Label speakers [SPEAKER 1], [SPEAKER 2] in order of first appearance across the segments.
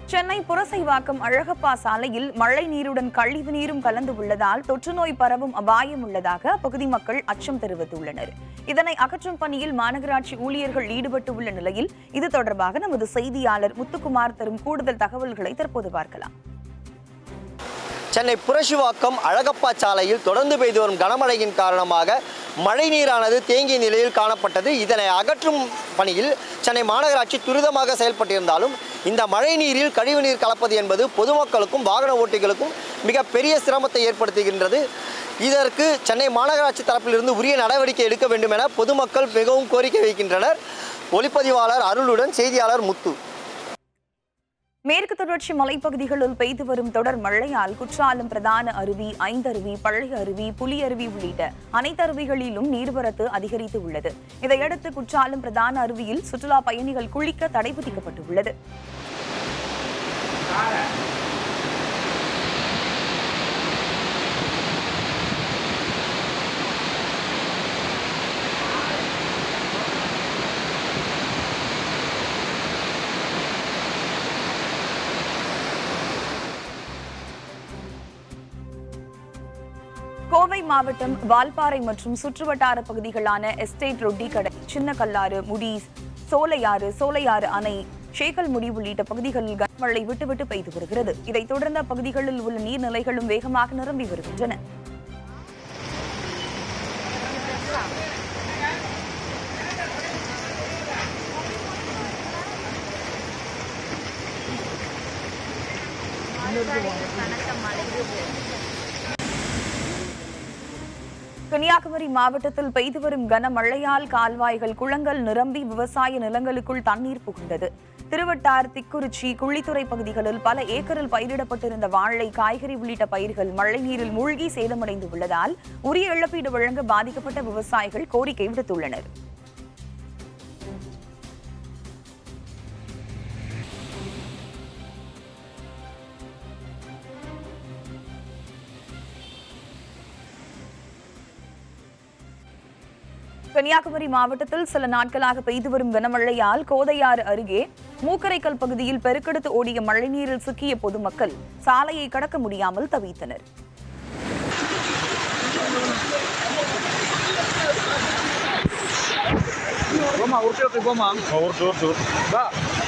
[SPEAKER 1] சென்னை புரசைவாக்கம் அழகப்பா சாலையில் மழை நீருடன் கழிவு நீரும் கலந்து உள்ளதால் தொற்றுநோய் பரவும் அபாயம் உள்ளதாக அப்பகுதி மக்கள் அச்சம் தெரிவித்துள்ளனர் இதனை அகற்றும் பணியில் மாநகராட்சி ஊழியர்கள் ஈடுபட்டு உள்ள நிலையில் இது தொடர்பாக நமது செய்தியாளர் முத்துக்குமார் தரும் கூடுதல் தகவல்களை தற்போது பார்க்கலாம்
[SPEAKER 2] சென்னை புரஷிவாக்கம் அழகப்பா சாலையில் தொடர்ந்து பெய்து வரும் கனமழையின் காரணமாக மழைநீரானது தேங்கிய நிலையில் காணப்பட்டது இதனை அகற்றும் பணியில் சென்னை மாநகராட்சி துரிதமாக செயல்பட்டிருந்தாலும் இந்த மழைநீரில் கழிவுநீர் கலப்பது என்பது பொதுமக்களுக்கும் வாகன ஓட்டிகளுக்கும் மிகப்பெரிய சிரமத்தை ஏற்படுத்துகின்றது இதற்கு சென்னை மாநகராட்சி தரப்பிலிருந்து உரிய நடவடிக்கை எடுக்க வேண்டும் என பொதுமக்கள் மிகவும் கோரிக்கை வைக்கின்றனர் ஒளிப்பதிவாளர் அருளுடன் செய்தியாளர் முத்து
[SPEAKER 1] மேற்கு தொடர்ச்சி மலைப்பகுதிகளில் பெய்து வரும் தொடர் மழையால் குற்றாலம் பிரதான அருவி ஐந்தருவி பழைய அருவி புலி அருவி உள்ளிட்ட அனைத்து அருவிகளிலும் நீர்வரத்து அதிகரித்து உள்ளது இதையடுத்து குற்றாலம் பிரதான அருவியில் சுற்றுலா பயணிகள் குளிக்க தடை விதிக்கப்பட்டுள்ளது கோவை மாவட்டம் வால்பாறை மற்றும் சுற்றுவட்டார பகுதிகளான எஸ்டேட் ரொட்டிக்கடை சின்ன கல்லாறு முடிஸ் சோலையாறு சோலையாறு அணை சேக்கல்முடி உள்ளிட்ட பகுதிகளில் கனமழை விட்டுவிட்டு பெய்து வருகிறது இதைத் தொடர்ந்து அப்பகுதிகளில் உள்ள நீர்நிலைகளும் வேகமாக நிரம்பி வருகின்றன கன்னியாகுமரி மாவட்டத்தில் பெய்து வரும் கனமழையால் கால்வாய்கள் குளங்கள் நிரம்பி விவசாய நிலங்களுக்குள் தண்ணீர் புகுந்தது திருவட்டார் திக்குறிச்சி குள்ளித்துறை பகுதிகளில் பல ஏக்கரில் பயிரிடப்பட்டிருந்த வாழை காய்கறி உள்ளிட்ட பயிர்கள் மழைநீரில் மூழ்கி சேதமடைந்து உள்ளதால் உரிய இழப்பீடு வழங்க பாதிக்கப்பட்ட விவசாயிகள் கோரிக்கை விடுத்துள்ளனர் கன்னியாகுமரி மாவட்டத்தில் சில நாட்களாக பெய்து வரும் கனமழையால் கோதையாறு அருகே மூக்கரைக்கல் பகுதியில் பெருக்கெடுத்து ஓடிய மழைநீரில் சிக்கிய பொதுமக்கள் சாலையை கடக்க முடியாமல் தவித்தனர்
[SPEAKER 3] போமா உருட்டு போமா
[SPEAKER 4] உருட்டு உருட்டு
[SPEAKER 3] வா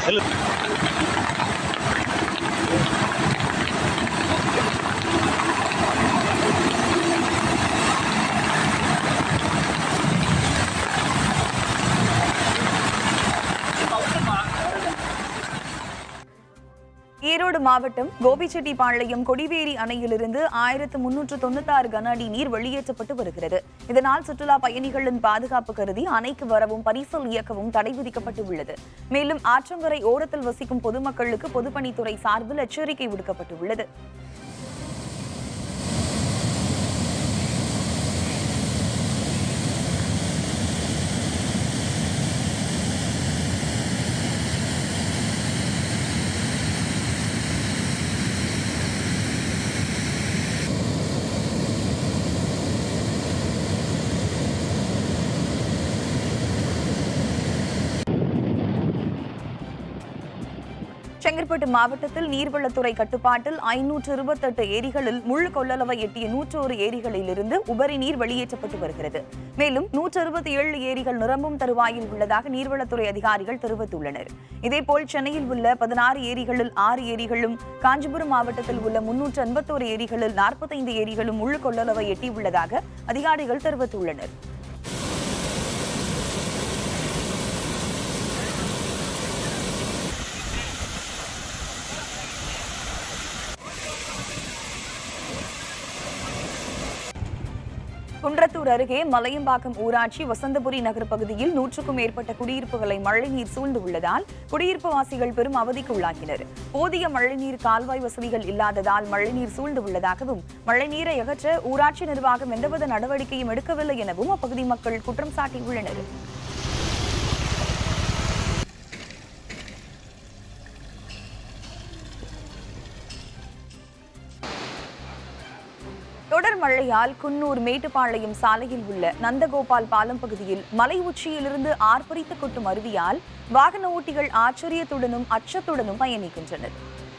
[SPEAKER 1] ஈரோடு மாவட்டம் கோபிச்செட்டிப்பாளையம் கொடிவேரி அணையிலிருந்து ஆயிரத்து முன்னூற்று தொண்ணூத்தாறு கன அடி நீர் வெளியேற்றப்பட்டு வருகிறது இதனால் சுற்றுலா பயணிகளின் பாதுகாப்பு கருதி அணைக்கு வரவும் பரிசல் இயக்கவும் தடை விதிக்கப்பட்டு உள்ளது மேலும் ஆற்றங்கரை ஓரத்தில் வசிக்கும் பொதுமக்களுக்கு பொதுப்பணித்துறை சார்பில் எச்சரிக்கை விடுக்கப்பட்டுள்ளது செங்கற்பட்டு மாவட்டத்தில் நீர்வளத்துறை கட்டுப்பாட்டில் ஐநூற்று இருபத்தெட்டு ஏரிகளில் முழு கொள்ளளவை எட்டிய நூற்றோரு ஏரிகளிலிருந்து உபரி நீர் வெளியேற்றப்பட்டு வருகிறது மேலும் நூற்று அறுபத்தி ஏழு ஏரிகள் நிரம்பும் தருவாயில் உள்ளதாக நீர்வளத்துறை அதிகாரிகள் தெரிவித்துள்ளனர் இதேபோல் சென்னையில் உள்ள பதினாறு ஏரிகளில் ஆறு ஏரிகளும் காஞ்சிபுரம் மாவட்டத்தில் உள்ள முன்னூற்று எண்பத்தோரு ஏரிகளில் நாற்பத்தைந்து ஏரிகளும் முழு கொள்ளளவை எட்டியுள்ளதாக அதிகாரிகள் தெரிவித்துள்ளனர் குன்றத்தூர் அருகே மலையம்பாக்கம் ஊராட்சி வசந்தபுரி நகர் பகுதியில் நூற்றுக்கும் மேற்பட்ட குடியிருப்புகளை மழைநீர் சூழ்ந்து உள்ளதால் குடியிருப்பு வாசிகள் பெரும் அவதிக்கு உள்ளாகினர் போதிய மழைநீர் கால்வாய் வசதிகள் இல்லாததால் மழைநீர் சூழ்ந்து உள்ளதாகவும் மழைநீரை அகற்ற ஊராட்சி நிர்வாகம் எந்தவித நடவடிக்கையும் எடுக்கவில்லை எனவும் அப்பகுதி மக்கள் குற்றம் சாட்டியுள்ளனர் தொடர் மழையால் குன்னூர் மேட்டுப்பாளையம் சாலையில் உள்ள நந்தகோபால் பாலம் பகுதியில் மலை உச்சியிலிருந்து ஆர்ப்பரித்து கொட்டும் அருவியால் வாகன ஓட்டிகள் ஆச்சரியத்துடனும் அச்சத்துடனும் பயணிக்கின்றனர்